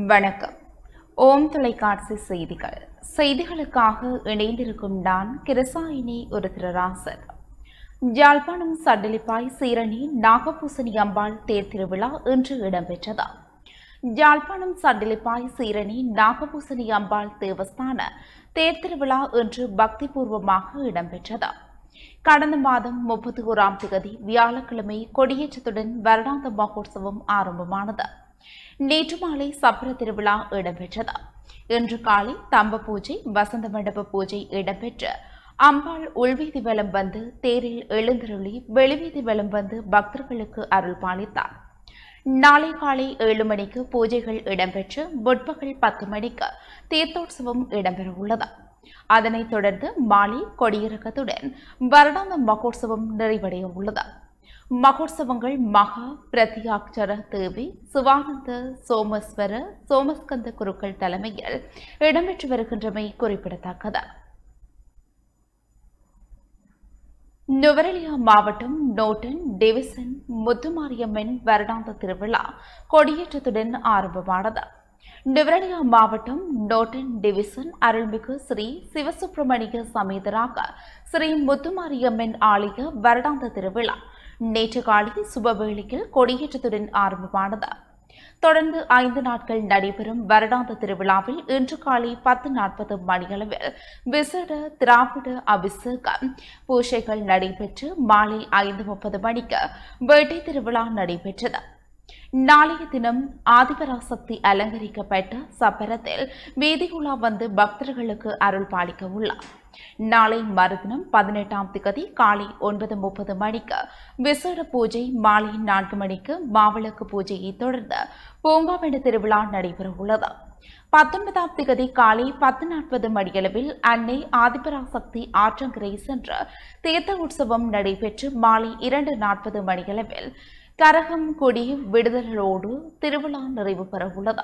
வணக்கம் ஓம் தொலைக்காட்சி செய்திகள் செய்திகளுக்காக இணைந்திருக்கும் நான் கிருசாயினி ஒரு திருராசர் யாழ்ப்பாணம் சடலிப்பாய் சீரணி நாகபூசணி அம்பாள் தேர் திருவிழா இன்று இடம்பெற்றது யாழ்ப்பாணம் சடலிப்பாய் சீரணி நாகபூசணி அம்பாள் தேவஸ்தான தேர் திருவிழா இன்று பக்திபூர்வமாக இடம்பெற்றது கடந்த மாதம் முப்பத்தி ஓராம் தேதி வியாழக்கிழமை கொடியேற்றத்துடன் வருடாந்த மகோற்சவம் ஆரம்பமானது நேற்று மாலை சப்பர திருவிழா இடம்பெற்றது இன்று காலை தம்ப பூஜை வசந்த மண்டப பூஜை இடம்பெற்று அம்பாள் உள்வீதி வலம் வந்து தேரில் எழுந்தருளி வெளிவீதி வலம் வந்து பக்தர்களுக்கு அருள் பாலித்தார் நாளை காலை ஏழு மணிக்கு பூஜைகள் இடம்பெற்று முற்பகல் பத்து மணிக்கு தீர்த்தோற்சவம் இடம்பெறவுள்ளது அதனைத் தொடர்ந்து மாலை கொடியிறக்கத்துடன் வருடாந்த மகோற்சவம் நிறைவடைய உள்ளது மகோற்சவங்கள் மகா பிரத்யாட்சர தேவி சிவானந்த சோமஸ்வர சோமஸ்கந்த குருக்கள் தலைமையில் இடம்பெற்று வருகின்றமை குறிப்பிடத்தக்கது நுவரெலியா மாவட்டம் நோட்டன் டிவிசன் முத்துமாரியம்மன் வருடாந்த திருவிழா கொடியேற்றத்துடன் ஆரம்பமானது நுவரெலியா மாவட்டம் நோட்டன் டிவிசன் அருள்மிகு ஸ்ரீ சிவசுப்பிரமணிய சமேதராக ஸ்ரீ முத்துமாரியம்மன் ஆலய வருடாந்த திருவிழா நேற்று காலை சுபவேளையில் கொடியேற்றத்துடன் ஆரம்பமானது தொடர்ந்து ஐந்து நாட்கள் நடைபெறும் வருடாந்த திருவிழாவில் இன்று காலை பத்து நாற்பது மணியளவில் விசேட திராவிட அபிஷேகம் பூஜைகள் நடைபெற்று மாலை ஐந்து முப்பது மணிக்கு வேட்டை திருவிழா நடைபெற்றது நாளைய தினம் ஆதிபராசக்தி அலங்கரிக்கப்பட்ட சப்பரத்தில் வீதிகுலா வந்து பக்தர்களுக்கு அருள் பாலிக்க உள்ளார் நாளை மறுதினம் பதினெட்டாம் திகதி காலை ஒன்பது முப்பது மணிக்கு விசேட பூஜை மாலை நான்கு மணிக்கு மாவிளக்கு பூஜையை தொடர்ந்து பூங்காவெண்டு திருவிழா நடைபெற உள்ளது பத்தொன்பதாம் திகதி காலை பத்து நாற்பது மணியளவில் அன்னை ஆதிபராசக்தி ஆற்றங்கரை சென்று தீர்த்த உற்சவம் நடைபெற்று மாலை இரண்டு நாற்பது மணியளவில் கரகம் கொடி விடுதலோடு திருவிழா நிறைவு பெற உள்ளது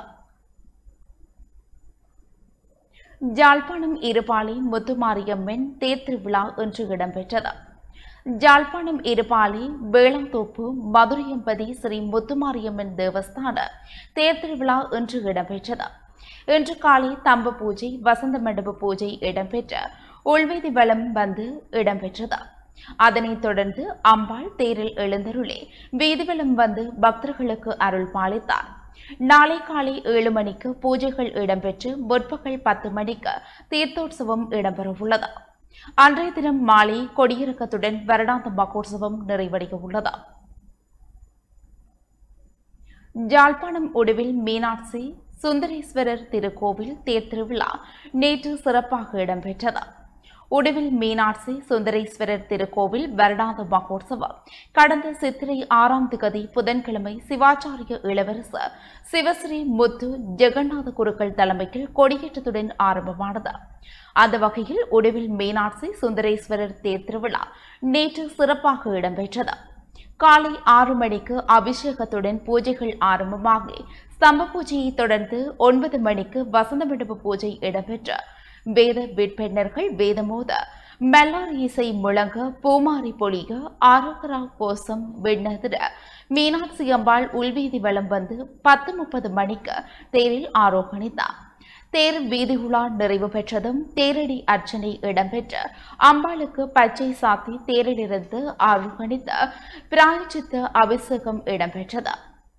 ஜாழ்ப்பாணம் இருபாலை முத்துமாரியம்மன் தேர் திருவிழா இன்று இடம்பெற்றது ஜாழ்ப்பாணம் இருபாலை வேளந்தோப்பு மதுரையம்பதி ஸ்ரீ முத்துமாரியம்மன் தேவஸ்தான தேர் திருவிழா இன்று இடம்பெற்றது இன்று காலை தம்ப பூஜை வசந்த மண்டப பூஜை இடம்பெற்ற உள்வீதி வலம் வந்து இடம்பெற்றது அதனைத் தொடர்ந்து அம்பாள் தேரில் எழுந்தருளே வீதிவலம் வந்து பக்தர்களுக்கு அருள் பாலித்தார் நாளை காலை ஏழு மணிக்கு பூஜைகள் இடம்பெற்று முற்பகல் பத்து மணிக்கு தீர்த்தோற்சவம் இடம்பெறவுள்ளது அன்றைய தினம் மாலை கொடியிறக்கத்துடன் வருடாந்த மகோற்சவம் நிறைவடைய உள்ளது ஜாழ்ப்பாணம் உடுவில் மீனாட்சி சுந்தரேஸ்வரர் திருக்கோவில் தேர் திருவிழா நேற்று சிறப்பாக இடம்பெற்றது உடுவில் மீனாட்சி சுந்தரேஸ்வரர் திருக்கோவில் வருடாந்த மகோற்சவம் கடந்த சித்திரை ஆறாம் திகதி புதன்கிழமை சிவாச்சாரிய இளவரசர் சிவஸ்ரீ முத்து ஜெகநாத குருக்கள் தலைமையில் கொடியேற்றத்துடன் ஆரம்பமானது அந்த வகையில் உடுவில் மீனாட்சி சுந்தரேஸ்வரர் தேர் திருவிழா நேற்று சிறப்பாக இடம்பெற்றது காலை ஆறு மணிக்கு அபிஷேகத்துடன் பூஜைகள் ஆரம்பமாகி ஸ்தம்ப பூஜையை தொடர்ந்து ஒன்பது மணிக்கு வசந்த மண்டப பூஜை இடம்பெற்று வேத விற்பெண்ணர்கள் வேதமோத மெல்லார் இசை முழங்க பூமாரி பொழிய ஆரோகரா கோஷம் விண்ணதிர மீனாட்சி அம்பாள் உள்வீதி வலம் வந்து பத்து முப்பது மணிக்கு தேரில் ஆரோகணித்தார் தேர் வீதிகுலா நிறைவு பெற்றதும் தேரடி அர்ச்சனை இடம்பெற்று அம்பாளுக்கு பச்சை சாத்தி தேரிலிருந்து ஆரோகணித்த பிராயச்சித்த அபிஷேகம் இடம்பெற்றது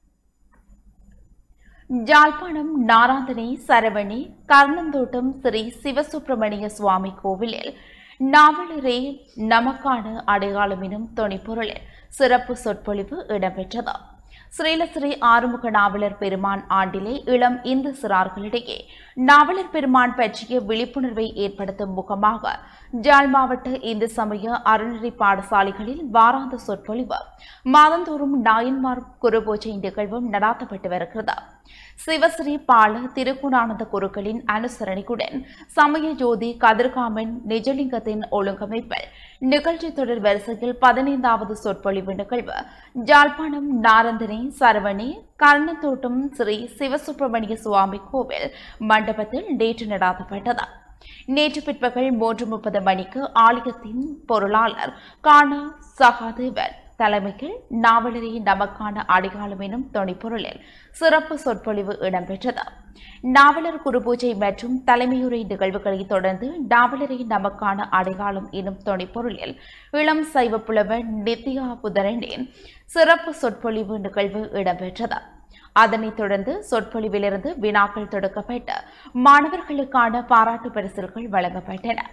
ஜாழ்ப்பாணம் நாராந்தனை சரவணி கர்ணந்தோட்டம் ஸ்ரீ சிவசுப்பிரமணிய சுவாமி கோவிலில் நாவலரே நமக்கான அடையாளம் எனும் துணைப்பொருளில் சிறப்பு சொற்பொழிவு இடம்பெற்றது ஸ்ரீலஸ்ரீ ஆறுமுக நாவலர் பெருமான் ஆண்டிலே இளம் இந்து சிறார்களிடையே நாவலர் பெருமான் பற்றிய விழிப்புணர்வை ஏற்படுத்தும் முகமாக ஜாழ் மாவட்ட இந்து சமய அறநெறி பாடசாலைகளில் வாராந்த சொற்பொழிவு மாதந்தோறும் நாயன்மார் குருபூஜை நிகழ்வும் நடாத்தப்பட்டு வருகிறது சிவஸ்ரீ பால திருக்குணானந்த குருக்களின் அனுசரணையுடன் சமய ஜோதி கதிர்காமன் நிஜலிங்கத்தின் ஒழுங்கமைப்பில் நிகழ்ச்சி தொடர் வரிசையில் பதினைந்தாவது சொற்பொழிவு நிகழ்வு ஜாழ்ப்பாணம் நாரந்தனை சரவணி கர்ணத்தோட்டம் ஸ்ரீ சிவசுப்பிரமணிய சுவாமி கோவில் மண்டபத்தில் நேற்று நடாத்தப்பட்டது நேற்று பிற்பகல் மூன்று முப்பது மணிக்கு ஆலயத்தின் பொருளாளர் கானா சகாதேவன் தலைமையில் நாவலரே நமக்கான அடையாளம் எனும் தொனிப்பொருளில் சிறப்பு சொற்பொழிவு இடம்பெற்றது நாவலர் குருபூஜை மற்றும் தலைமையுரை நிகழ்வுகளை தொடர்ந்து நாவலரே நமக்கான அடையாளம் எனும் தொனிப்பொருளில் இளம் சைவ புலவர் நித்யா புதரனின் சிறப்பு சொற்பொழிவு நிகழ்வு இடம்பெற்றது அதனைத் தொடர்ந்து சொற்பொழிவிலிருந்து வினாக்கள் தொடுக்கப்பட்டு மாணவர்களுக்கான பாராட்டு பரிசுகள் வழங்கப்பட்டன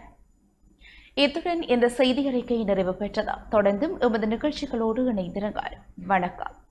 இத்துடன் இந்த செய்தி அறிக்கை நிறைவு பெற்றது தொடர்ந்தும் எமது நிகழ்ச்சிகளோடு இணைந்திருங்கள் வணக்கம்